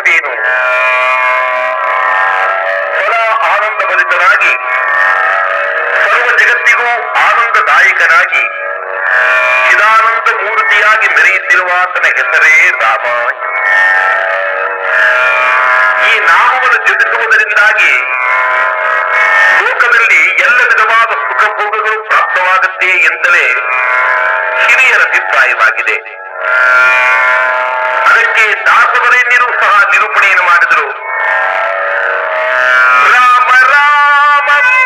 ಅರ್ಥವೇನು ಸದಾ ಆನಂದಭರಿತನಾಗಿ ಸರ್ವ ಜಗತ್ತಿಗೂ ಆನಂದದಾಯಕನಾಗಿ ಚಿದಾನಂದ ಮೂರ್ತಿಯಾಗಿ ಮೆರೆಯುತ್ತಿರುವ ಆತನ ಹೆಸರೇ ರಾಮ ಈ ನಾಮವನ್ನು ಜಪಿಸುವುದರಿಂದಾಗಿ ಲೋಕದಲ್ಲಿ ಎಲ್ಲ ವಿಧವಾದ ಸುಖ ಭೋಗಗಳು ಪ್ರಾಪ್ತವಾಗುತ್ತೆ ಎಂದಲೇ ಹಿರಿಯರ ಅಭಿಪ್ರಾಯವಾಗಿದೆ ಅದಕ್ಕೆ ದಾಸವರೇಣ್ಯರು ಸಹ ನಿರೂಪಣೆಯನ್ನು ಮಾಡಿದರು ರಾಮ ರಾಮ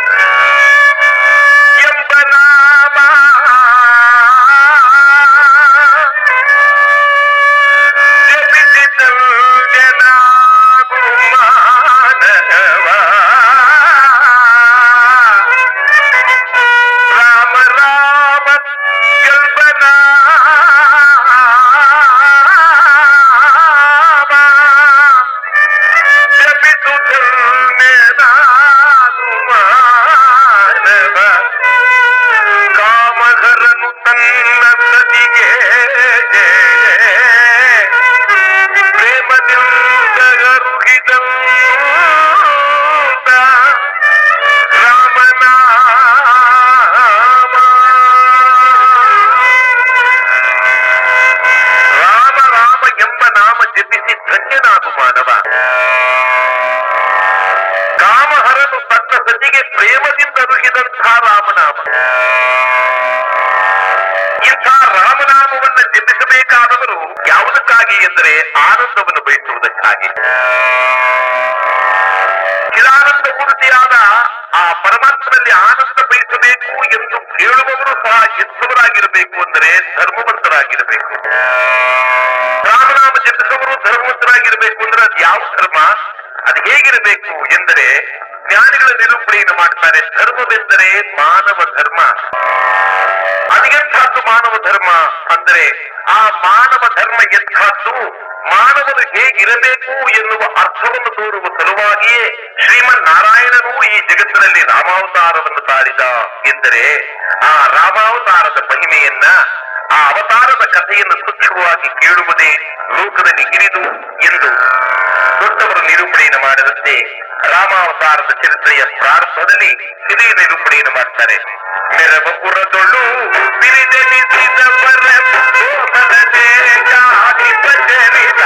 ಎಂಬ ನಾಮ ಜಪಿಸಿದಂಗೆನಾಗು ಮಾನವ. ರಾಮ ರಾಮ ಎಂಬ ನಾಮ ಜಪಿಸುತ್ತಲ್ಮೆನಾಗು ಮಾನವ. ಕಾಮಧರನು ತನ್ನ ಸತಿಗೆ ಪ್ರೇಮದಿಂದ ಗರುಗಿದಂತ ರಾಮನಾಮ ರಾಮ ರಾಮ ಎಂಬ ನಾಮ ಜಪಿಸಿ ಧನ್ಯನಾಗು ಮಾನವ ಕಾಮಹರನು ತನ್ನ ಸತಿಗೆ ಪ್ರೇಮದಿಂದ ನುಗಿದಂತಹ ರಾಮನಾಮ ಇಂಥ ರಾಮನಾಮವನ್ನ ಜಪಿಸಬೇಕಾದವರು ಯಾವುದಕ್ಕಾಗಿ ಎಂದರೆ ಆನಂದವನ್ನು ಬಯಸುವುದಕ್ಕಾಗಿ ಚಿದಾನಂದ ಮೂರ್ತಿಯಾದ ಆ ಪರಮಾತ್ಮನಲ್ಲಿ ಆನಂದ ಬಯಸಬೇಕು ಎಂದು ಹೇಳುವವರು ಸಹ ಎಂಥವರಾಗಿರಬೇಕು ಅಂದರೆ ಧರ್ಮವಂತರಾಗಿರಬೇಕು ರಾಮನಾಮ ಜಪಿಸುವವರು ಧರ್ಮವಂತರಾಗಿರಬೇಕು ಅಂದ್ರೆ ಅದು ಯಾವ ಧರ್ಮ ಅದು ಹೇಗಿರಬೇಕು ಎಂದರೆ ಜ್ಞಾನಿಗಳ ನಿರೂಪಣೆಯನ್ನು ಮಾಡ್ತಾರೆ ಧರ್ಮವೆಂದರೆ ಮಾನವ ಧರ್ಮ ಅದೆಂಥದ್ದು ಮಾನವ ಧರ್ಮ ಅಂದರೆ ಆ ಮಾನವ ಧರ್ಮ ಎಂಥದ್ದು ಮಾನವನು ಹೇಗಿರಬೇಕು ಎನ್ನುವ ಅರ್ಥವನ್ನು ತೋರುವ ಸಲುವಾಗಿಯೇ ಶ್ರೀಮನ್ ನಾರಾಯಣನು ಈ ಜಗತ್ತಿನಲ್ಲಿ ರಾಮಾವತಾರವನ್ನು ತಾಳಿದ ಎಂದರೆ ಆ ರಾಮಾವತಾರದ ಮಹಿಮೆಯನ್ನ ಆ ಅವತಾರದ ಕಥೆಯನ್ನು ಸೂಕ್ಷ್ಮವಾಗಿ ಕೇಳುವುದೇ ಲೋಕದಲ್ಲಿ ಹಿರಿದು ಎಂದು ದೊಡ್ಡವರು ನಿರೂಪಣೆಯನ್ನು ಮಾಡಿದಂತೆ ರಾಮಾವತಾರದ ಚರಿತ್ರೆಯ ಪ್ರಾರಂಭದಲ್ಲಿ ಹಿರಿಯ ನಿರೂಪಣೆಯನ್ನು ಮಾಡ್ತಾರೆ ಮೆರವಪುರದೊಳು ಬಿರಿದೆನಿಸಿದ ಪರಮೋಹನದೇ ಗಾಡಿ ಪ್ರಚರಿತ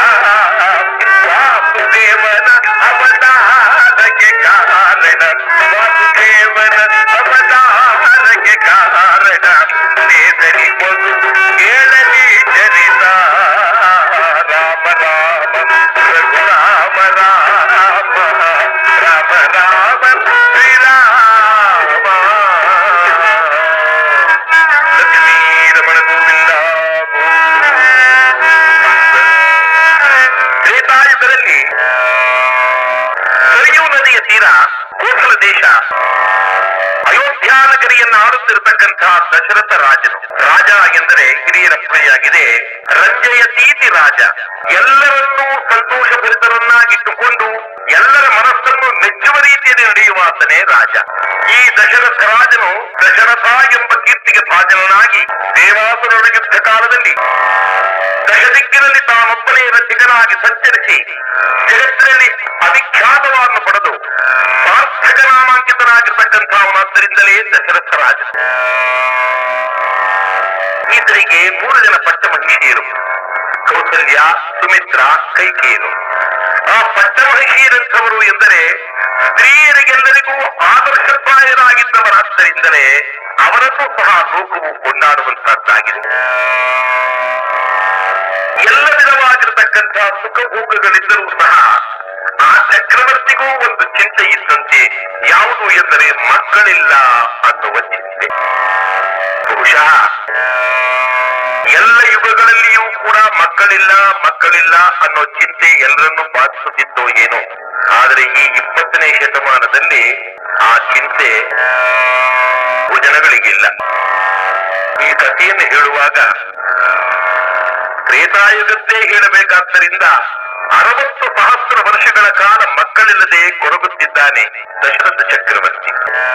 ವಾಸುದೇವನ ಅವತಾರಕ್ಕೆ ಕಾರಣ ವಾಸುದೇವನ ಅವತಾರಕ್ಕೆ ಕಾರಣ ನೇಸರಿ ಮಧು ಕೇಳಲಿ ಚರಿತ ರಾಮ ರಾಮ ರಘುರಾಮ ರಾಮ ರಾಮ ರಾಮ ಶ್ರೀರಾಮ ಲಕ್ಷ್ಮೀರಮಣ ಗೋವಿಂದ ತ್ರೇತಾಯುಗದಲ್ಲಿ ಸರಿಯೂ ನದಿಯ ತೀರ ಕೋಸಲ ದೇಶ ಅಯೋಧ್ಯ ನಗರಿಯನ್ನು ಆಳುತ್ತಿರತಕ್ಕಂತಹ ದಶರಥ ರಾಜನು ರಾಜ ಎಂದರೆ ಹಿರಿಯರ ಪ್ರಿಯಾಗಿದೆ ರಂಜಯ ತೀತಿ ರಾಜ ಎಲ್ಲರನ್ನೂ ಸಂತೋಷಭರಿತರನ್ನಾಗಿಟ್ಟುಕೊಂಡು ಎಲ್ಲರ ಮನಸ್ಸನ್ನು ಮೆಚ್ಚುವ ರೀತಿಯಲ್ಲಿ ನಡೆಯುವಾತನೇ ರಾಜ ಈ ದಶರಥ ರಾಜನು ದಶರಥ ಎಂಬ ಕೀರ್ತಿಗೆ ಭಾಜನನಾಗಿ ದೇವಾಸುರರ ಯುದ್ಧ ಕಾಲದಲ್ಲಿ ದಶದಿಕ್ಕಿನಲ್ಲಿ ತಾನೊಬ್ಬನೇ ರಸಿಕನಾಗಿ ಸಂಚರಿಸಿ ಜಗತ್ತಿನಲ್ಲಿ ಅವಿಖ್ಯಾತವನ್ನು ಪಡೆದು ಸಾರ್ಥಕ ನಾಮಾಂಕಿತನಾಗಿರ್ತಕ್ಕಂಥವನಾದ್ದರಿಂದಲೇ ದಶರಥ ರಾಜ ಈತರಿಗೆ ಮೂರು ಜನ ಪಟ್ಟ ಮಹಿಷಿಯರು ಕೌಸಲ್ಯ ಸುಮಿತ್ರ ಕೈಕೇಯರು ಆ ಪಟ್ಟ ಮಹಿಷಿಯರಂಥವರು ಎಂದರೆ ಸ್ತ್ರೀಯರಿಗೆಲ್ಲರಿಗೂ ಆದರ್ಶಪ್ರಾಯರಾಗಿದ್ದವರಾದ್ದರಿಂದಲೇ ಅವರನ್ನು ಸಹ ಲೋಕವು ಕೊಂಡಾಡುವಂತಹದ್ದಾಗಿದೆ ಎಲ್ಲ ವಿಧವಾಗಿರತಕ್ಕಂತಹ ಸುಖ ಭೋಗಗಳಿದ್ದರೂ ಸಹ ಆ ಚಕ್ರವರ್ತಿಗೂ ಒಂದು ಚಿಂತೆ ಇದ್ದಂತೆ ಯಾವುದು ಎಂದರೆ ಮಕ್ಕಳಿಲ್ಲ ಅನ್ನುವ ಚಿಂತೆ ಬಹುಶಃ ಎಲ್ಲ ಯುಗಗಳಲ್ಲಿಯೂ ಕೂಡ ಮಕ್ಕಳಿಲ್ಲ ಮಕ್ಕಳಿಲ್ಲ ಅನ್ನೋ ಚಿಂತೆ ಎಲ್ಲರನ್ನೂ ಬಾಧಿಸುತ್ತಿತ್ತೋ ಏನೋ ಆದರೆ ಈ ಇಪ್ಪತ್ತನೇ ಶತಮಾನದಲ್ಲಿ ಆ ಚಿಂತೆ ಜನಗಳಿಗಿಲ್ಲ ಈ ಕಥೆಯನ್ನು ಹೇಳುವಾಗ ತ್ರೇತಾಯುಗದ್ದೇ ಹೇಳಬೇಕಾದ್ದರಿಂದ ಅರವತ್ತು ಸಹಸ್ರ ವರ್ಷಗಳ ಕಾಲ ಮಕ್ಕಳಿಲ್ಲದೆ ಕೊರಗುತ್ತಿದ್ದಾನೆ ದಶರಥ ಚಕ್ರವರ್ತಿ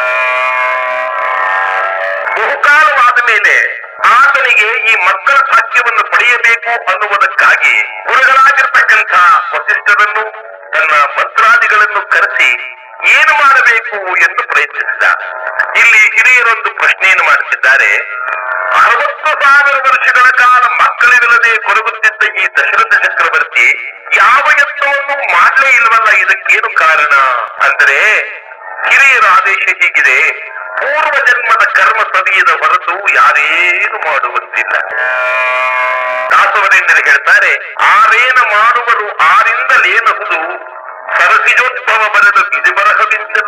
ಬಹುಕಾಲವಾದ ಮೇಲೆ ಆತನಿಗೆ ಈ ಮಕ್ಕಳ ಭಾಗ್ಯವನ್ನು ಪಡೆಯಬೇಕು ಅನ್ನುವುದಕ್ಕಾಗಿ ಗುರುಗಳಾಗಿರ್ತಕ್ಕಂಥ ವಸಿಷ್ಠ ವಸಿಷ್ಠರನ್ನು ತನ್ನ ಮಂತ್ರಾದಿಗಳನ್ನು ಕರೆಸಿ ಏನು ಮಾಡಬೇಕು ಎಂದು ಪ್ರಯತ್ನಿಸಿದ ಇಲ್ಲಿ ಹಿರಿಯರೊಂದು ಪ್ರಶ್ನೆಯನ್ನು ಮಾಡುತ್ತಿದ್ದಾರೆ ಅರವತ್ತು ಸಾವಿರ ವರ್ಷಗಳ ಕಾಲ ಮಕ್ಕಳಿಲ್ಲದೆ ಕೊರಗುತ್ತಿದ್ದ ಈ ದಶರಥ ಚಕ್ರವರ್ತಿ ಯಾವ ಯತ್ನವನ್ನು ಮಾಡಲೇ ಇಲ್ವಲ್ಲ ಇದಕ್ಕೇನು ಕಾರಣ ಅಂದರೆ ಹಿರಿಯರ ಆದೇಶ ಹೀಗಿದೆ ಪೂರ್ವ ಜನ್ಮದ ಕರ್ಮ ಸವಿಯದ ಹೊರತು ಯಾರೇನು ಮಾಡುವಂತಿಲ್ಲ ದಾಸವರೇಂದ್ರ ಹೇಳ್ತಾರೆ ಆರೇನ ಮಾಡುವರು ಆರಿಂದಲೇನಹುದು ಸರಸಿಜೋದ್ಭವ ಬರೆದ ಬಿದಿ ಬರಹವಿಂತರು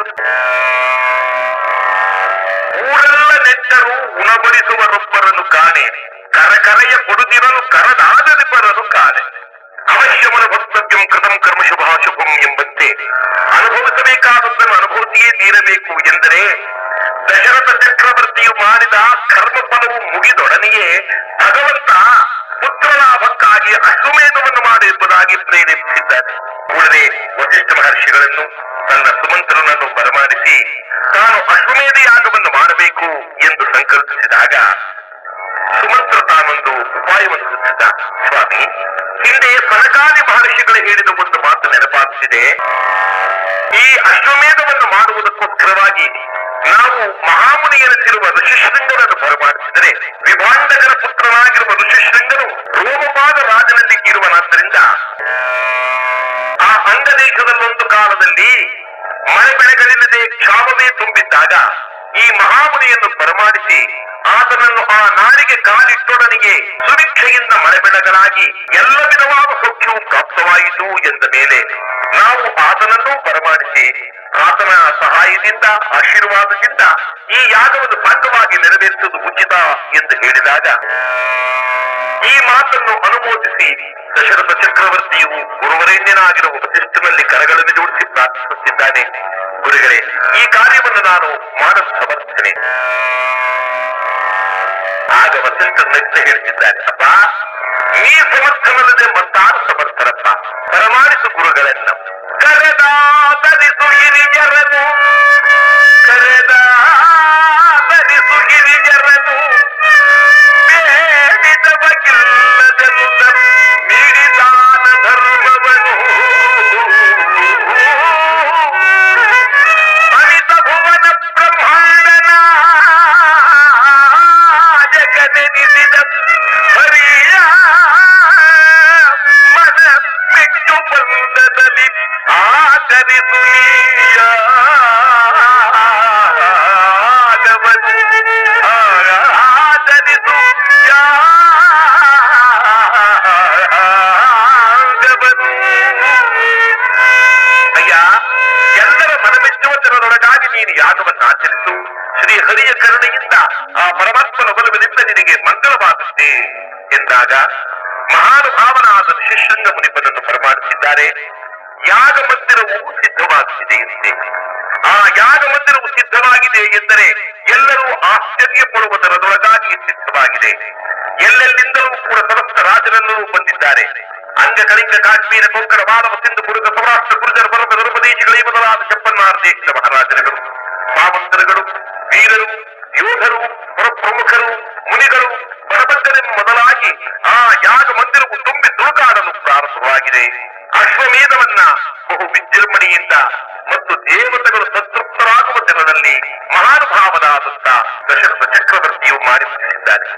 ಊರೆಲ್ಲ ನೆಟ್ಟರು ಉಣಬಡಿಸುವರೊಬ್ಬರನ್ನು ಕಾಣೆ ಕರಕರೆಯ ಕೊಡುದಿರಲು ಕರದಾದರಿಬ್ಬರನ್ನು ಕಾಣೆ ಅವಶ್ಯಮನ ಭಕ್ತವ್ಯಂ ಕೃತಂ ಕರ್ಮ ಶುಭಾಶುಭಂ ಎಂಬಂತೆ ಅನುಭವಿಸಬೇಕಾದದ್ದನ್ನು ಅನುಭೂತಿಯೇ ತೀರಬೇಕು ಎಂದರೆ ದಶರಥ ಚಕ್ರವರ್ತಿಯು ಮಾಡಿದ ಕರ್ಮ ಫಲವು ಮುಗಿದೊಡನೆಯೇ ಭಗವಂತ ಪುತ್ರ ಲಾಭಕ್ಕಾಗಿ ಅಶ್ವಮೇಧವನ್ನು ಮಾಡು ಎಂಬುದಾಗಿ ಪ್ರೇರೇಪಿಸಿದ್ದಾರೆ ಕೂಡಲೇ ವಸಿಷ್ಠ ಮಹರ್ಷಿಗಳನ್ನು ತನ್ನ ಸುಮಂತ್ರನನ್ನು ಬರಮಾಡಿಸಿ ತಾನು ಅಶ್ವಮೇಧ ಯಾಗವನ್ನು ಮಾಡಬೇಕು ಎಂದು ಸಂಕಲ್ಪಿಸಿದಾಗ ಸುಮಂತ್ರ ತಾನೊಂದು ಉಪಾಯವನ್ನು ಸೂಚಿಸಿದ ಸ್ವಾಮಿ ಹಿಂದೆ ಸನಕಾದಿ ಮಹರ್ಷಿಗಳು ಹೇಳಿದ ಒಂದು ಮಾತು ನೆನಪಾಗುತ್ತಿದೆ ಈ ಅಶ್ವಮೇಧವನ್ನು ಮಾಡುವುದಕ್ಕೋಸ್ಕರವಾಗಿ ನಾವು ಮಹಾಮುನಿಯನಿಸಿರುವ ಋಷಿಶೃಂಗರನ್ನು ಬರಮಾಡಿಸಿದರೆ ವಿಭಾಂಡಕರ ಪುತ್ರನಾಗಿರುವ ಋಷಿಶೃಂಗನು ರೋಮಪಾದ ರಾಜನಲ್ಲಿ ಇರುವನಾದ್ದರಿಂದ ಆ ಅಂಗದೇಶದಲ್ಲೊಂದು ಕಾಲದಲ್ಲಿ ಮಳೆ ಬೆಳೆಗಳಿಲ್ಲದೆ ಕ್ಷಾಮವೇ ತುಂಬಿದ್ದಾಗ ಈ ಮಹಾಮುನಿಯನ್ನು ಬರಮಾಡಿಸಿ ಆತನನ್ನು ಆ ನಾಡಿಗೆ ಕಾಲಿಟ್ಟೊಡನೆಗೆ ಸುಭಿಕ್ಷೆಯಿಂದ ಮಳೆ ಬೆಳೆಗಳಾಗಿ ಎಲ್ಲ ವಿಧವಾದ ಸೌಖ್ಯವು ಪ್ರಾಪ್ತವಾಯಿತು ಎಂದ ಮೇಲೆ ನಾವು ಆತನನ್ನು ಬರಮಾಡಿಸಿ ಆತನ ಸಹಾಯದಿಂದ ಆಶೀರ್ವಾದದಿಂದ ಈ ಯಾಗವನ್ನು ಸಂಘವಾಗಿ ನೆರವೇರಿಸುವುದು ಉಚಿತ ಎಂದು ಹೇಳಿದಾಗ ಈ ಮಾತನ್ನು ಅನುಮೋದಿಸಿ ದಶರಥ ಚಕ್ರವರ್ತಿಯು ಗುರುವರೇಣ್ಯನಾಗಿರುವ ವಸಿಷ್ಠನಲ್ಲಿ ಕರಗಳನ್ನು ಜೋಡಿಸಿ ಪ್ರಾರ್ಥಿಸುತ್ತಿದ್ದಾನೆ ಗುರುಗಳೇ ಈ ಕಾರ್ಯವನ್ನು ನಾನು ಮಾಡಲು ಸಮರ್ಥನೆ ಆಗ ವಸಿಷ್ಠರು ನಗ್ತ ಹೇಳ್ತಿದ್ದಾರೆ ಅಪ್ಪ ನೀ ಸಮರ್ಥನಲ್ಲದೆ ಮತ್ತಾರು ಸಮರ್ಥರಪ್ಪ ಪರಮಾಡಿಸು ಗುರುಗಳನ್ನ ಕರೆದಾದರಿಸು ಹಿರಿಯರನು ಕರೆದಾದರಿಸು ಹಿರಿಯರನು ಬೇಡಿದವಗಿಲ್ಲದೆಂದ ನೀಡಿದಾನ ಧರ್ಮವನು ಅನಿತ ಭುವನ ಬ್ರಹ್ಮಾಂಡನ ಜಗದೆನಿಸಿದ ಹರಿಯ ಮನ ಮೆಚ್ಚು ಬಂದದಲ್ಲಿ ಆಚರಿಸು ಯಾಗವನು ಆಚರಿಸು ಯಾಗವನು ಅಯ್ಯ ಎಲ್ಲರ ಮನಮೆಚ್ಚುವ ಜನರೊಳಗಾಗಿ ನೀನು ಯಾಗವನ್ನು ಆಚರಿಸು ಶ್ರೀ ಹರಿಯ ಕರುಣೆಯಿಂದ ಆ ಪರಮಾತ್ಮನ ಒಲವಿನಿಂದ ನಿನಗೆ ಮಂಗಳವಾಗುತ್ತೆ ಎಂದಾಗ ಮಹಾನುಭಾವನಾದ ಶಿಶೃಂಗ ಮುನಿಪನನ್ನು ಬರಮಾಡುತ್ತಿದ್ದಾರೆ ಯಾಗ ಮಂದಿರವು ಸಿದ್ಧವಾಗುತ್ತಿದೆ ಎಂತೆ ಆ ಯಾಗ ಮಂದಿರವು ಸಿದ್ಧವಾಗಿದೆ ಎಂದರೆ ಎಲ್ಲರೂ ಆಶ್ಚರ್ಯ ಪಡುವುದರದೊಳಗಾಗಿ ಸಿದ್ಧವಾಗಿದೆ ಎಲ್ಲೆಲ್ಲಿಂದಲೂ ಕೂಡ ಸಮಸ್ತ ರಾಜರನ್ನು ಬಂದಿದ್ದಾರೆ ಅಂಗ ಕಳಿಂಗ ಕಾಶ್ಮೀರ ಕೊಂಕಣ ಮಾನವ ಸಿಂಧು ಕುರುಗ ಸೌರಾಷ್ಟ್ರ ಗುರುಜರ ಪರ್ವತ ಧರ್ಮದೇಶಗಳೇ ಮೊದಲಾದ ಚಪ್ಪನ್ನಾರ ದೇಶದ ಮಹಾರಾಜರುಗಳು ಸಾಮಂತರುಗಳು ವೀರರು ಯೋಧರು ಪ್ರಮುಖರು ಮುನಿಗಳು ಬರಬಗ್ಗರೆ ಮೊದಲಾಗಿ ಆ ಯಾಗ ಮಂದಿರವು ತುಂಬಿ ತುಳುಕಾಡಲು ಪ್ರಾರಂಭವಾಗಿದೆ ಅಶ್ವಮೇಧವನ್ನ ಬಹು ವಿಜೃಂಭಣೆಯಿಂದ ಮತ್ತು ದೇವತೆಗಳು ಸಂತೃಪ್ತರಾಗುವ ದಿನದಲ್ಲಿ ಮಹಾನುಭಾವನಾದಂತ ದಶರಥ ಚಕ್ರವರ್ತಿಯು ಮಾಡಿ ಮುಗಿಸಿದ್ದಾರೆ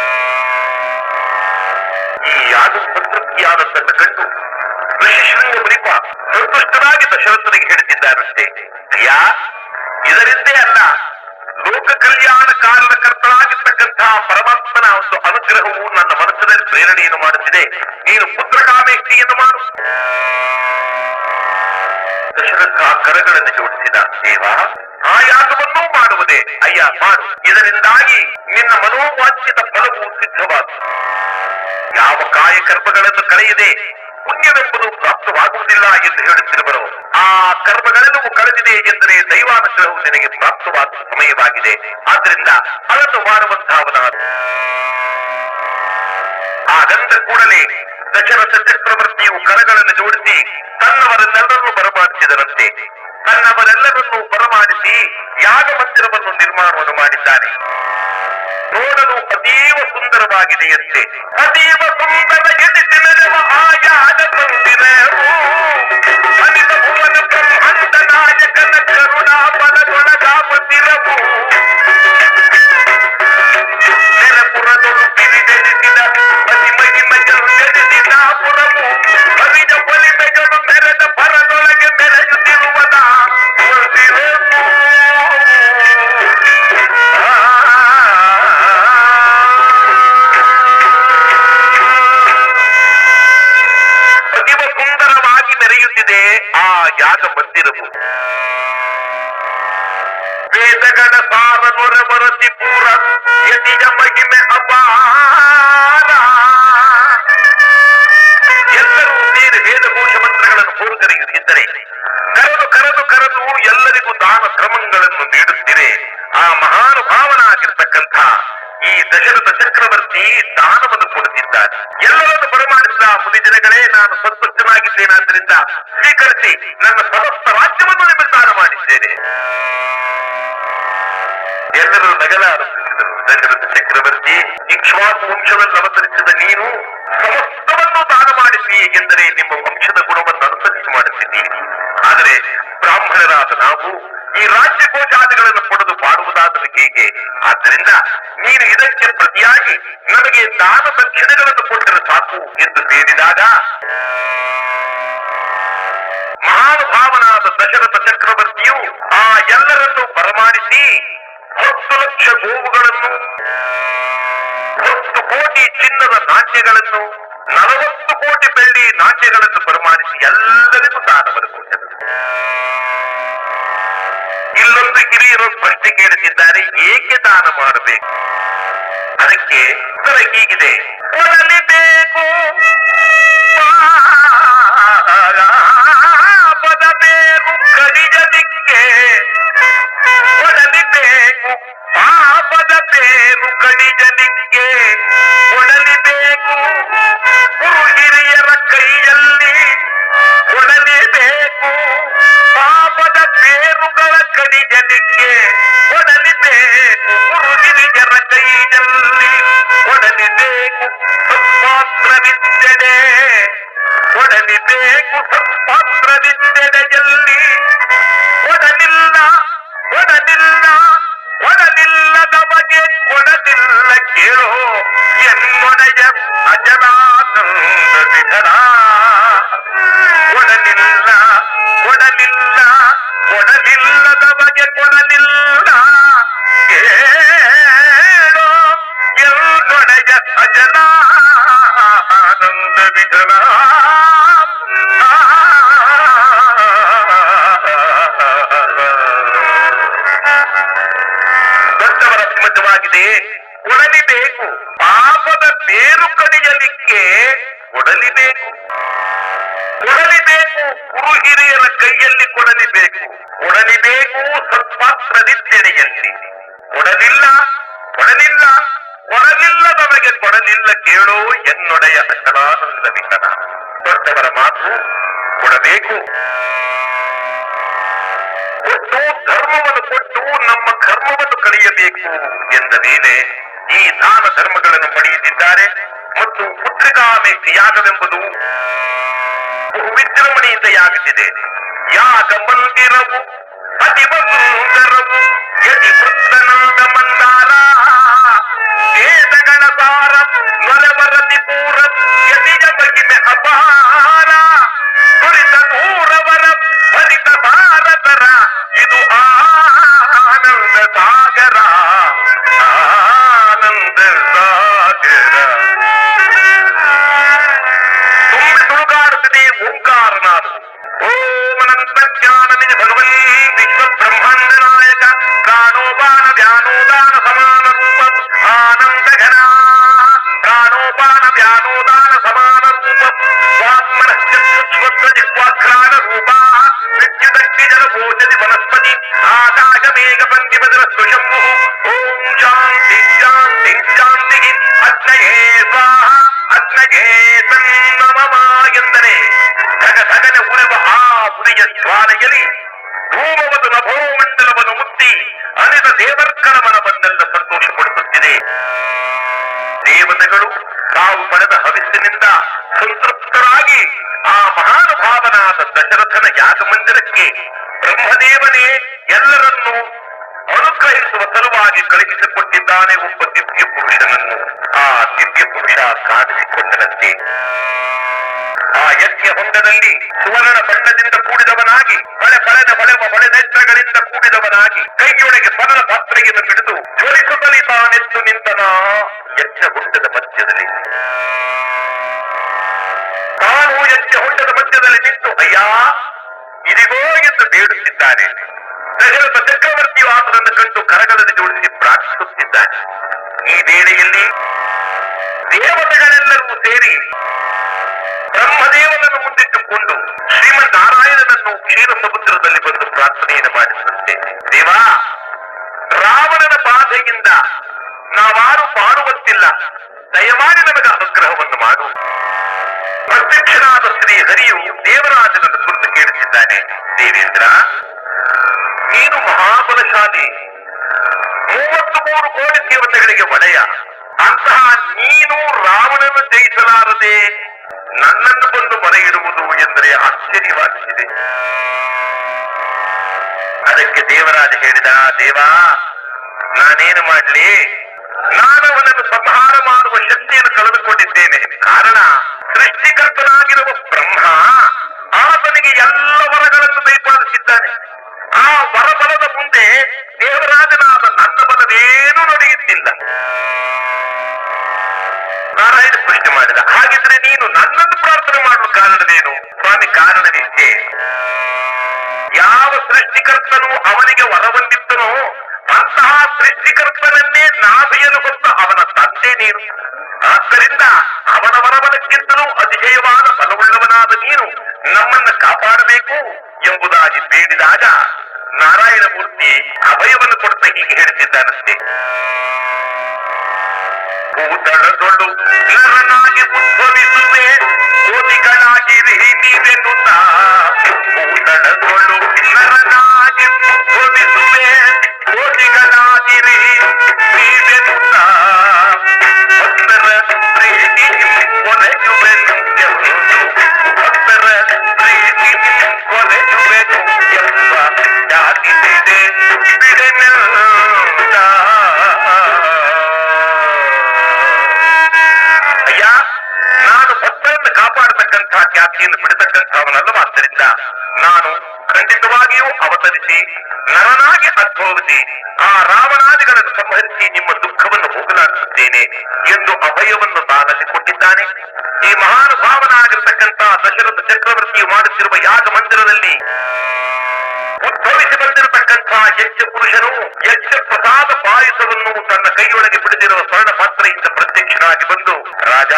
ಈ ಯಾಗ ಸಂತೃಪ್ತಿಯಾದದ್ದನ್ನು ಕಂಡು ಋಷಿಶೃಂಗ ಮುನಿಪ ಸಂತುಷ್ಟರಾಗಿ ದಶರಥನಿಗೆ ಹೇಳುತ್ತಿದ್ದಾರಂತೆ ಅಯ್ಯ ಇದರಿಂದೇ ಅಲ್ಲ ಲೋಕ ಕಲ್ಯಾಣ ಕಾರಣಕರ್ತರಾಗಿರ್ತಕ್ಕಂತಹ ಪರಮಾತ್ಮನ ಒಂದು ಅನುಗ್ರಹವು ನನ್ನ ಮನಸ್ಸಿನಲ್ಲಿ ಪ್ರೇರಣೆಯನ್ನು ಮಾಡುತ್ತಿದೆ ನೀನು ಪುತ್ರ ಕಾಮೇಷ್ಟಿಯನ್ನು ಮಾಡು ದಶರಥ ಕರಗಳನ್ನು ಜೋಡಿಸಿದ ದೇವ ಆ ಯಾಗವನ್ನೂ ಮಾಡುವುದೇ ಅಯ್ಯ ಮಾಡು ಇದರಿಂದಾಗಿ ನಿನ್ನ ಮನೋವಾಂಚಿತ ಫಲವು ಸಿದ್ಧವಾದ ಯಾವ ಕಾಯಕರ್ಮಗಳನ್ನು ಕಳೆಯದೆ ಪುಣ್ಯವೆಂಬುದು ಪ್ರಾಪ್ತವಾಗುವುದಿಲ್ಲ ಎಂದು ಹೇಳುತ್ತಿರುವರು ಆ ಕರ್ಮಗಳೆಲ್ಲವೂ ಕಳೆದಿದೆ ಎಂದರೆ ದೈವಾನುಗ್ರಹವು ನಿನಗೆ ಪ್ರಾಪ್ತವಾದ ಸಮಯವಾಗಿದೆ ಆದ್ರಿಂದ ಅದನ್ನು ಮಾಡುವಂತಹವನಾದ ಹಾಗಂದ ಕೂಡಲೇ ದಶರಥ ಚಕ್ರವರ್ತಿಯು ಕರಗಳನ್ನು ಜೋಡಿಸಿ ತನ್ನವರನ್ನೆಲ್ಲರನ್ನೂ ಬರಮಾಡಿಸಿದರಂತೆ ತನ್ನವರೆಲ್ಲರನ್ನೂ ಬರಮಾಡಿಸಿ ಯಾಗ ಮಂದಿರವನ್ನು ನಿರ್ಮಾಣವನ್ನು ಮಾಡಿದ್ದಾನೆ ನೋಡಲು ಅತೀವ ಸುಂದರವಾಗಿದೆಯಂತೆ ಅತೀವ ಸುಂದರ ಎನಿಸಿನ ಆ ಯಾಗ ಮಂದಿರವು ಯಾಗ ಮಂದಿರವು ವೇದಗಳ ಸಾರ ನೊರ ಬರತಿ ಪೂರ ಯತಿಯ ಮಹಿಮೆ ಅಪಾರ ಎಲ್ಲರೂ ಸೇರಿ ವೇದಘೋಷ ಮಂತ್ರಗಳನ್ನು ಬೋಧಕರಿಗಿದ್ದರೆ ಕರೆದು ಕರೆದು ಕರೆದು ಎಲ್ಲರಿಗೂ ದಾನ ಧರ್ಮಗಳನ್ನು ನೀಡುತ್ತಿದೆ ಆ ಮಹಾನುಭಾವನಾಗಿರ್ತಕ್ಕಂಥ ಈ ದಶರಥ ಚಕ್ರವರ್ತಿ ದಾನವನ್ನು ಕೊಡುತ್ತಿದ್ದಾರೆ ಎಲ್ಲರನ್ನು ಬರಮಾಡಿಸಿದ ಮುನಿಜನಗಳೇ ನಾನು ಸಂತುಷ್ಟನಾಗಿದ್ದೇನಾದ್ರಿಂದ ಸ್ವೀಕರಿಸಿ ನನ್ನ ಸಮಸ್ತ ರಾಜ್ಯವನ್ನು ನಿಮಗೆ ದಾನ ಮಾಡಿದ್ದೇನೆ ಎಲ್ಲರೂ ನಗಲಾರಂಭಿಸಿದರು ದಶರಥ ಚಕ್ರವರ್ತಿ ಇಕ್ಷ್ವಾಕು ವಂಶದಲ್ಲಿ ಅವತರಿಸಿದ ನೀನು ಸಮಸ್ತವನ್ನು ದಾನ ಮಾಡಿಸಿ ಎಂದರೆ ನಿಮ್ಮ ವಂಶದ ಗುಣವನ್ನು ಅನುಸರಿಸಿ ಮಾಡುತ್ತಿದ್ದೀರಿ ಆದರೆ ಬ್ರಾಹ್ಮಣರಾದ ನಾವು ಈ ರಾಜ್ಯ ಕೋಶಾದಿಗಳನ್ನು ಪಡೆದು ಮಾಡುವುದಾದರೆ ಹೇಗೆ ಆದ್ದರಿಂದ ನೀನು ಇದಕ್ಕೆ ಪ್ರತಿಯಾಗಿ ನಮಗೆ ದಾನ ದಕ್ಷಿಣೆಗಳನ್ನು ಕೊಟ್ಟರೆ ಸಾಕು ಎಂದು ಹೇಳಿದಾಗ ಮಹಾನುಭಾವನಾದ ದಶರಥ ಚಕ್ರವರ್ತಿಯು ಆ ಎಲ್ಲರನ್ನು ಬರಮಾಡಿಸಿ ಹತ್ತು ಲಕ್ಷ ಗೋವುಗಳನ್ನು ಹತ್ತು ಕೋಟಿ ಚಿನ್ನದ ನಾಣ್ಯಗಳನ್ನು ನಲವತ್ತು ಕೋಟಿ ಬೆಳ್ಳಿ ನಾಣ್ಯಗಳನ್ನು ಬರಮಾಡಿಸಿ ಎಲ್ಲರಿಗೂ ದಾನವನ್ನು ಕೊಟ್ಟರು ಇಲ್ಲೊಂದು ಹಿರಿಯರು ಪ್ರಶ್ನೆ ಕೇಳುತ್ತಿದ್ದಾರೆ ಏಕೆ ದಾನ ಮಾಡಬೇಕು ಅದಕ್ಕೆ ಉತ್ತರ ಹೀಗಿದೆ ಕೊಡಲಿಬೇಕು ಪಾಪದ ಬೇರು ಕಡಿಯಲಿಕ್ಕೆ ಕೊಡಲಿಬೇಕು ಪಾಪದ ಬೇರು ಕಡಿಯಲಿಕ್ಕೆ ಕೊಡಲಿಬೇಕು ಗುರು ಹಿರಿಯರ ಕೈಯಲ್ಲಿ ಕೊಡಲಿಬೇಕು ಪಾಪದ ಬೇರುಗಳ ಕಡಿಯಲಿಕ್ಕೆ ಕೊಡಲಿಬೇಕು ಗುರು ಹಿರಿಯರ ಕೈಯಲ್ಲಿ ಕೊಡಲಿಬೇಕು ಸತ್ಪಾತ್ರವಿದ್ದೆಡೆ ಕೊಡಲಿಬೇಕು ಸತ್ಪಾತ್ರವಿದ್ದೆಡೆಯಲ್ಲಿ ಕೊಡಲಿಲ್ಲ ಕೊಡಲಿಲ್ಲ ಕೊಡಲಿಲ್ಲದ ಬಗೆ ಕೊಡಲಿಲ್ಲ ಕೇಳೋ ಎನ್ನೊಡೆಯ ಅಜರಾನಂದ ವಿಧರ ಕೊಡಲಿಲ್ಲ ಕೊಡಲಿಲ್ಲ ಕೊಡಲಿಲ್ಲದ ಬಗೆ ಕೊಡಲಿಲ್ಲ ಕೇಳೋ ಎನ್ನೊಡೆಯ ಅಜರಾನಂದ ವಿಧರ ದೊಡ್ಡವರ ಶ್ರೀಮತವಾಗಿದೆ ಕೊಡಲಿಬೇಕು ಪಾಪದ ಬೇರು ಕಡಿಯಲಿಕ್ಕೆ ಕೊಡಲಿಬೇಕು ಕೊಡಲಿಬೇಕು ಗುರು ಹಿರಿಯರ ಕೈಯಲ್ಲಿ ಕೊಡಲಿಬೇಕು ಕೊಡಲಿಬೇಕು ಸತ್ಪಾತ್ರದಿದ್ದೆಡೆಯಲ್ಲಿ ಕೊಡಲಿಲ್ಲ ಕೊಡಲಿಲ್ಲ ಕೊಡಲಿಲ್ಲ ನಮಗೆ ಕೊಡಲಿಲ್ಲ ಕೇಳೋ ಎನ್ನೊಡೆಯ ಅಚಲಾನಂದ ವಿಕನ ದೊಡ್ಡವರ ಮಾತು ಕೊಡಬೇಕು ಕೊಟ್ಟು ಧರ್ಮವನ್ನು ಕೊಟ್ಟು ನಮ್ಮ ಕರ್ಮವನ್ನು ಕಳೆಯಬೇಕು ಎಂದ ಮೇಲೆ ಈ ದಾನ ಧರ್ಮಗಳನ್ನು ಪಡೆಯುತ್ತಿದ್ದಾರೆ ಮತ್ತು ಪುತ್ರಿಕಾಮೆ ಯಾಗವೆಂಬುದು ಬಹು ವಿಜೃಂಭಣೆಯಿಂದ ಯಾಗುತ್ತಿದೆ ಯಾಗ ಮಂದಿರವು ಅತಿ ಸುಂದರವು ಯತಿ ವೃತ್ತನಂದ ಮಂದಾರ ವೇದಗಳ ಸಾರ ನೊಲವರತಿ ಪೂರ ಯತಿಯ ಮಹಿಮೆ ಅಪಾರ ನುರಿತ ನೂರವರ ಭರಿತ ಭಾರತರ ಇದು ಆನಂದ ಸಾಗರ ಆನಂದ ಸಾಗರ ತುಂಬಿ ತುಳುಕಾಡುತ್ತಿದೆ ಓಂಕಾರನಾಥ ಓಮನಂತ ಜ್ಞಾನ ನಿಜ ಭಗವನ್ ವಿಶ್ವ ಬ್ರಹ್ಮಾಂಡ ನಾಯಕ ಪ್ರಾಣೋಪಾನ ಧ್ಯಾನೋದಾನ ಸಮಾನ ರೂಪ ಆನಂದ ಘನ ಪ್ರಾಣೋಪಾನ ಧ್ಯಾನೋದಾನ ಸಮಾನ ರೂಪ ಸ್ವಾತ್ಮನಶ್ಚಸ್ವಸ್ವ ಜಿಹ್ವಾಘ್ರಾಣ ರೂಪ ವಿದ್ಯುದಗ್ನಿ ಜಲ ಭೋಜತಿ ವನಸ್ಪತಿ ಆಕಾಶ ಮೇಘ ಪಂಚಿ ಬದಲ ಸುಶಂಭು ಓಂ ಶಾಂತಿ ಶಾಂತಿ ಶಾಂತಿ ಅಗ್ನಯೇ ಸ್ವಾಹ ಅಗ್ನಯೇ ತನ್ನಮಮ ಎಂದರೆ ಧಗ ಧಗನೆ ಉರಿವ ಆ ಉರಿಯ ಜ್ವಾಲೆಯಲ್ಲಿ ಧೂಮವನ್ನು ನಭೋಮಂಡಲವನ್ನು ಮುತ್ತಿ ಅನಿದ ದೇವರ್ಕರ ಮನವನ್ನೆಲ್ಲ ಸಂತೋಷಪಡಿಸುತ್ತಿದೆ ದೇವತೆಗಳು ತಾವು ಪಡೆದ ಹವಿಸ್ಸಿನಿಂದ ಸಂತೃಪ್ತರಾಗಿ ಆ ಮಹಾನುಭಾವನಾದ ದಶರಥನ ಯಾಗ ಮಂದಿರಕ್ಕೆ ಬ್ರಹ್ಮದೇವನೇ ಎಲ್ಲರನ್ನೂ ಅನುಗ್ರಹಿಸುವ ಸಲುವಾಗಿ ಕಳುಹಿಸಿಕೊಟ್ಟಿದ್ದಾನೆ ಒಬ್ಬ ದಿವ್ಯ ಪುರುಷನನ್ನು ಆ ದಿವ್ಯ ಪುರುಷ ಕಾಣಿಸಿಕೊಂಡನಂತೆ ಆ ಯಜ್ಞ ಹೊಂಡದಲ್ಲಿ ಸುವರ್ಣ ಬಣ್ಣದಿಂದ ಕೂಡಿದವನಾಗಿ ಬಳೆ ಬಳೆದ ಬಳೆವ ಬಳೆ ನೇತ್ರಗಳಿಂದ ಕೂಡಿದವನಾಗಿ ಕೈಯೊಳಗೆ ಸ್ವರ್ಣ ಪಾತ್ರೆಯನ್ನು ಹಿಡಿದು ಜ್ವಲಿಸುತ್ತಲಿ ತಾನೆದ್ದು ನಿಂತನ ಯಜ್ಞ ಹೊಂಡದ ಮಧ್ಯದಲ್ಲಿ ತಾನು ಯಜ್ಞ ಹೊಂಡದ ಮಧ್ಯದಲ್ಲಿ ನಿಂತು ಅಯ್ಯ ಇದಿಗೋ ಎಂದು ಬೇಡುತ್ತಿದ್ದಾನೆ ದಶರಥ ಚಕ್ರವರ್ತಿಯು ಆತನನ್ನು ಕಂಡು ಕರಗಳಲ್ಲಿ ಜೋಡಿಸಿ ಪ್ರಾರ್ಥಿಸುತ್ತಿದ್ದಾನೆ ಈ ವೇಳೆಯಲ್ಲಿ ದೇವತೆಗಳೆಲ್ಲರೂ ಸೇರಿ ಬ್ರಹ್ಮದೇವನನ್ನು ಮುಂದಿಟ್ಟುಕೊಂಡು ಶ್ರೀಮನ್ ನಾರಾಯಣನನ್ನು ಕ್ಷೀರ ಸಮುದ್ರದಲ್ಲಿ ಬಂದು ಪ್ರಾರ್ಥನೆಯನ್ನು ಮಾಡಿದಂತೆ ದೇವಾ ರಾವಣನ ಬಾಧೆಯಿಂದ ನಾವಾರು ಬಾಳುವಂತಿಲ್ಲ ದಯಮಾಡಿ ನಮಗೆ ಅನುಗ್ರಹವನ್ನು ಮಾಡು ಪ್ರತ್ಯಕ್ಷನಾದ ಶ್ರೀ ಹರಿಯು ದೇವರಾಜನನ್ನು ಕುರಿತು ಕೇಳುತ್ತಿದ್ದಾನೆ ದೇವೇಂದ್ರ ನೀನು ಮಹಾಬಲಶಾಲಿ ಮೂವತ್ತು ಮೂರು ಕೋಟಿ ದೇವತೆಗಳಿಗೆ ಒಡೆಯ ಅಂತಹ ನೀನು ರಾವಣನ ಜಯಿಸಲಾರದೆ ನನ್ನನ್ನು ಬಂದು ಮೊರೆ ಇಡುವುದು ಎಂದರೆ ಆಶ್ಚರ್ಯವಾಗಿದೆ ಅದಕ್ಕೆ ದೇವರಾಜ ಹೇಳಿದ ದೇವಾ ನಾನೇನು ಮಾಡ್ಲಿ ನಾನು ಅವನನ್ನು ಸಂಹಾರ ಮಾಡುವ ಶಕ್ತಿಯನ್ನು ಕಳೆದುಕೊಂಡಿದ್ದೇನೆ ಕಾರಣ ಸೃಷ್ಟಿಕರ್ತನಾಗಿರುವ ಬ್ರಹ್ಮ ಆತನಿಗೆ ಎಲ್ಲ ವರಗಳನ್ನು ದಯಪಾಲಿಸಿದ್ದಾನೆ ಆ ವರಬಲದ ಮುಂದೆ ದೇವರಾಜನಾದ ನನ್ನ ಬಲವೇನೂ ನಡೆಯುತ್ತಿಲ್ಲ ನಾರಾಯಣ ಪ್ರಶ್ನೆ ಮಾಡಿದ ಹಾಗಿದ್ರೆ ನೀನು ನನ್ನನ್ನು ಪ್ರಾರ್ಥನೆ ಮಾಡುವ ಕಾರಣವೇನು ಸ್ವಾಮಿ ಕಾರಣವಿಷ್ಟೇ ಯಾವ ಸೃಷ್ಟಿಕರ್ತನು ಅವನಿಗೆ ವರವನ್ನಿತ್ತನೋ ಅಂತಹ ಸೃಷ್ಟಿಕರ್ತನನ್ನೇ ನಾಭಿಯನು ಹೊತ್ತ ಅವನ ತಂದೆ ನೀನು ಆದ್ದರಿಂದ ಅವನ ವರಬಲಕ್ಕಿಂತಲೂ ಅತಿಶಯವಾದ ಬಲವುಳ್ಳವನಾದ ನೀನು ನಮ್ಮನ್ನ ಕಾಪಾಡಬೇಕು ಎಂಬುದಾಗಿ ಬೇಡಿದಾಗ ನಾರಾಯಣ ಮೂರ್ತಿ ಅಭಯವನ್ನು ಕೊಡ್ತಾ ಹೀಗೆ ಹೇಳ್ತಿದ್ದಾನಷ್ಟೇ ಭೂತಳದೊಳು ನರನಾಗಿ ಉದ್ಭವಿಸುವೆ ಕೋಟಿಗಳಾಗಿರಿ ನೀವೆನ್ನುತ್ತ ಭೂತಳದೊಳು ನರನಾಗಿ ಉದ್ಭವಿಸುವೆ ಕೋಟಿಗಳಾಗಿರಿ ನೀವೆನ್ನುತ್ತ ಭಕ್ತರ ಪ್ರೀತಿ ಕೊನೆಯುವೆನು ಎಂದು ಭಕ್ತರ ಪ್ರೀತಿ ಕೊನೆಯುವೆನು ಎಂಬ ಯಾತಿದೆ ಅಯ್ಯ ನಾನು ಭಕ್ತರನ್ನು ಕಾಪಾಡತಕ್ಕಂತಹ ಖ್ಯಾತಿಯನ್ನು ಬಿಡತಕ್ಕಂಥವನಲ್ಲವಾದ್ದರಿಂದ ನಾನು ಖಂಡಿತವಾಗಿಯೂ ಅವತರಿಸಿ ನರನಾಗಿ ಅನುಭವಿಸಿ ಆ ರಾವಣಾದಿಗಳನ್ನು ಸಂಹರಿಸಿ ನಿಮ್ಮ ದುಃಖವನ್ನು ಹೋಗಲಾಡಿಸುತ್ತೇನೆ ಎಂದು ಅಭಯವನ್ನು ತಾನಲ್ಲಿ ಕೊಟ್ಟಿದ್ದಾನೆ ಈ ಮಹಾನುಭಾವನಾಗಿರತಕ್ಕಂತಹ ದಶರಥ ಚಕ್ರವರ್ತಿಯು ಮಾಡುತ್ತಿರುವ ಯಾಗ ಮಂದಿರದಲ್ಲಿ ಉದ್ಭವಿಸಿ ಬಂದಿರತಕ್ಕಂತಹ ಯಜ್ಞ ಪುರುಷನು ಯಜ್ಞ ಪ್ರಸಾದ ಪಾಯಸವನ್ನು ತನ್ನ ಕೈಯೊಳಗೆ ಬಿಡಿದಿರುವ ಸ್ವರ್ಣ ಪಾತ್ರೆಯಿಂದ ಪ್ರತ್ಯಕ್ಷನಾಗಿ ಬಂದು ರಾಜ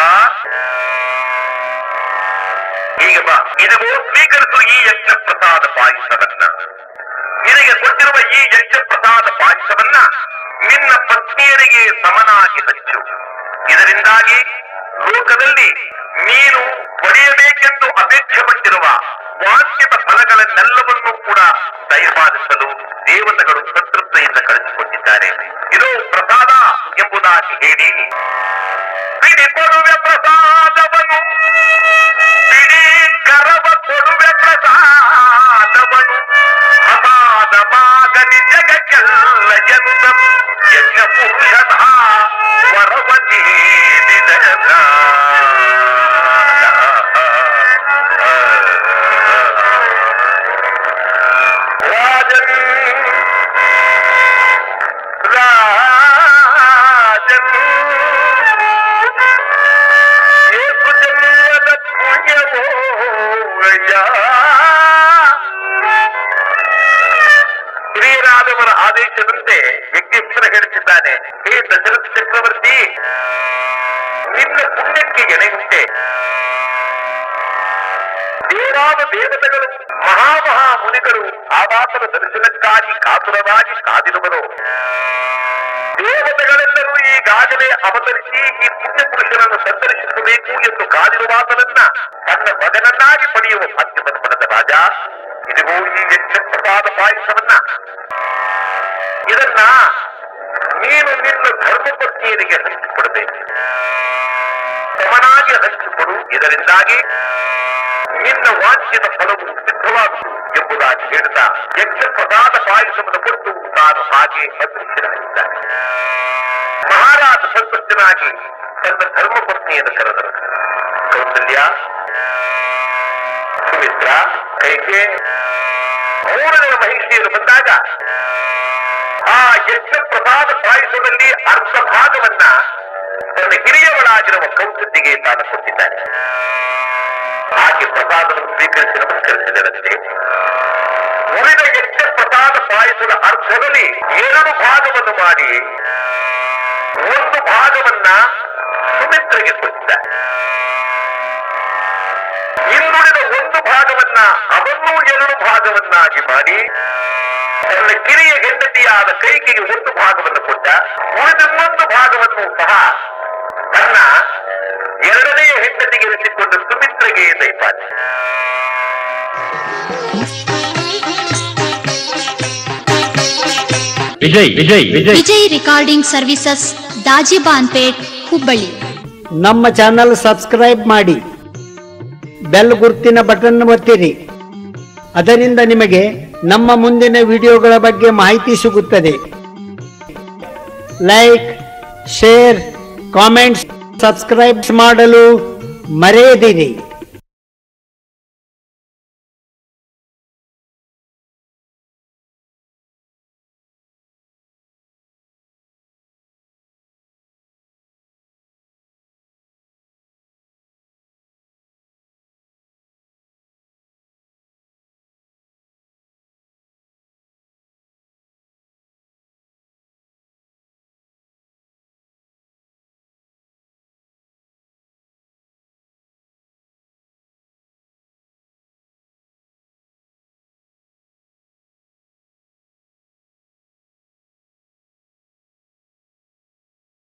ಈಗ ಬಾ ಇದಿಗೋ ಸ್ವೀಕರಿಸು ಈ ಯಜ್ಞ ಪ್ರಸಾದ ಪಾಯಸವನ್ನ ನಿನಗೆ ಕೊಟ್ಟಿರುವ ಈ ಯಜ್ಞ ಪ್ರಸಾದ ಪಾಯಸವನ್ನ ನಿನ್ನ ಪತ್ನಿಯರಿಗೆ ಸಮನಾಗಿ ಹಂಚು ಇದರಿಂದಾಗಿ ಲೋಕದಲ್ಲಿ ನೀನು ಪಡೆಯಬೇಕೆಂದು ಅಪೇಕ್ಷೆ ಪಟ್ಟಿರುವ ವಾಕ್ಯದ ಫಲಗಳನ್ನೆಲ್ಲವನ್ನೂ ಕೂಡ ದಯಪಾಲಿಸಲು ದೇವತೆಗಳು ಸಂತೃಪ್ತಿಯಿಂದ ಕಳಿಸಿಕೊಟ್ಟಿದ್ದಾರೆ ಇದು ಪ್ರಸಾದ ಎಂಬುದಾಗಿ ಹೇಳಿ ಬಿಡಿ ಕೊಡುವೆ ಪ್ರಸಾದವನು ಬಿಡಿ ಕರವ ಕೊಡುವೆ ಪ್ರಸಾದವನು ಪ್ರಸಾದ ಮಾಗನಿ ಜಗಕ್ಕೆಲ್ಲ ಎನ್ನುತ್ತ ಯಜ್ಞ ಪುರುಷದ ವರವ ನೀಡಿದ ರಾಜನ್ ರಾಜನ್ ಏಕು ಜನ್ಮದ ಪುಣ್ಯವೋ ಅಯ್ಯ ಶ್ರೀರಾಘವರ ಆದೇಶದಂತೆ ಯಜ್ಞೇಶ್ವರ ಹೇಳುತ್ತಿದ್ದಾನೆ ಹೇ ದಶರಥ ಚಕ್ರವರ್ತಿ ನಿನ್ನ ಪುಣ್ಯಕ್ಕೆ ಎಣೆಯುಂಟೆ ದೇವಾದ ದೇವತೆಗಳು ಮಹಾಮಹಾ ಮುನಿಗಳು ಆವಾಸನ ದರ್ಶನಕ್ಕಾಗಿ ಕಾತುರವಾಗಿ ಕಾದಿರುವರು ದೇವತೆಗಳೆಲ್ಲರೂ ಈಗಾಗಲೇ ಅವತರಿಸಿ ಈ ಪುಣ್ಯ ಪುರುಷನನ್ನು ಸಂದರ್ಶಿಸಬೇಕು ಎಂದು ಕಾದಿರುವಾತನನ್ನ ತನ್ನ ಮಗನನ್ನಾಗಿ ಪಡೆಯುವ ಭಾಗ್ಯವನ್ನು ಪಡೆದ ರಾಜ ಇದಿಗೂ ಈ ಯಜ್ಞ ಪ್ರಸಾದ ಪಾಯಸವನ್ನ ಇದನ್ನ ನೀನು ನಿನ್ನ ಧರ್ಮಪತ್ನಿಯರಿಗೆ ಹಂಚಿಕೊಡಬೇಕು ಸಮನಾಗಿ ಹಂಚಿಕೊಡು ಇದರಿಂದಾಗಿ ನಿನ್ನ ವಾಕ್ಯದ ಫಲವು ಸಿದ್ಧವಾಗುವುದು ಎಂಬುದಾಗಿ ಹೇಳ್ತಾ ಯಜ್ಞ ಪ್ರಸಾದ ಪಾಯಸವನ್ನು ಕೊಟ್ಟು ತಾನು ಹಾಗೆ ಅದೃಶ್ಯನಾಗಿದ್ದಾನೆ ಮಹಾರಾಜ ಸಂತುಷ್ಟನಾಗಿ ತನ್ನ ಧರ್ಮಪತ್ನಿಯನ್ನು ಕರೆದರು ಕೌಸಲ್ಯ ಸುಮಿತ್ರ ಕೈಕೆ ಮೂರು ಜನ ಮಹಿಷಿಯರು ಬಂದಾಗ ಆ ಯಜ್ಞ ಪ್ರಸಾದ ಪಾಯಸದಲ್ಲಿ ಅರ್ಧ ಭಾಗವನ್ನ ತನ್ನ ಹಿರಿಯವಳಾಗಿರುವ ಕೌಸಲ್ಯಗೆ ತಾನು ಕೊಟ್ಟಿದ್ದಾನೆ ಆಕೆ ಪ್ರಸಾದವನ್ನು ಸ್ವೀಕರಿಸಿ ನಮಸ್ಕರಿಸಿದರಂತೆ ತೊಗಲಿ ಎರಡು ಭಾಗವನ್ನು ಮಾಡಿ ಒಂದು ಭಾಗವನ್ನ ಸುಮಿತ್ರೆಗೆ ಕೊಟ್ಟ ಇನ್ನುಳಿದ ಒಂದು ಭಾಗವನ್ನ ಅವನ್ನೂ ಎರಡು ಭಾಗವನ್ನಾಗಿ ಮಾಡಿ ತನ್ನ ಕಿರಿಯ ಹೆಂಡತಿಯಾದ ಕೈಕಿಗೆ ಒಂದು ಭಾಗವನ್ನು ಕೊಟ್ಟ ಉಳಿದಿನ್ನೊಂದು ಭಾಗವನ್ನು ಸಹ ತನ್ನ ಎರಡನೆಯ ಹೆಂಡತಿಗೆ ಇರಿಸಿಕೊಂಡ ಸುಮಿತ್ರೆಗೆ ದಯಪಾಲಿ ವಿಜಯ್ ವಿಜಯ್ ವಿಜಯ್ ವಿಜಯ್ ರೆಕಾರ್ಡಿಂಗ್ ಸರ್ವಿಸಸ್ ದಾಜಿಬಾನ್ಪೇಟ್ ಹುಬ್ಬಳ್ಳಿ ನಮ್ಮ ಚಾನಲ್ ಸಬ್ಸ್ಕ್ರೈಬ್ ಮಾಡಿ ಬೆಲ್ ಗುರುತಿನ ಬಟನ್ ಒತ್ತಿರಿ ಅದರಿಂದ ನಿಮಗೆ ನಮ್ಮ ಮುಂದಿನ ವಿಡಿಯೋಗಳ ಬಗ್ಗೆ ಮಾಹಿತಿ ಸಿಗುತ್ತದೆ ಲೈಕ್ ಶೇರ್ ಕಾಮೆಂಟ್ಸ್ ಸಬ್ಸ್ಕ್ರೈಬ್ ಮಾಡಲು ಮರೆಯದಿರಿ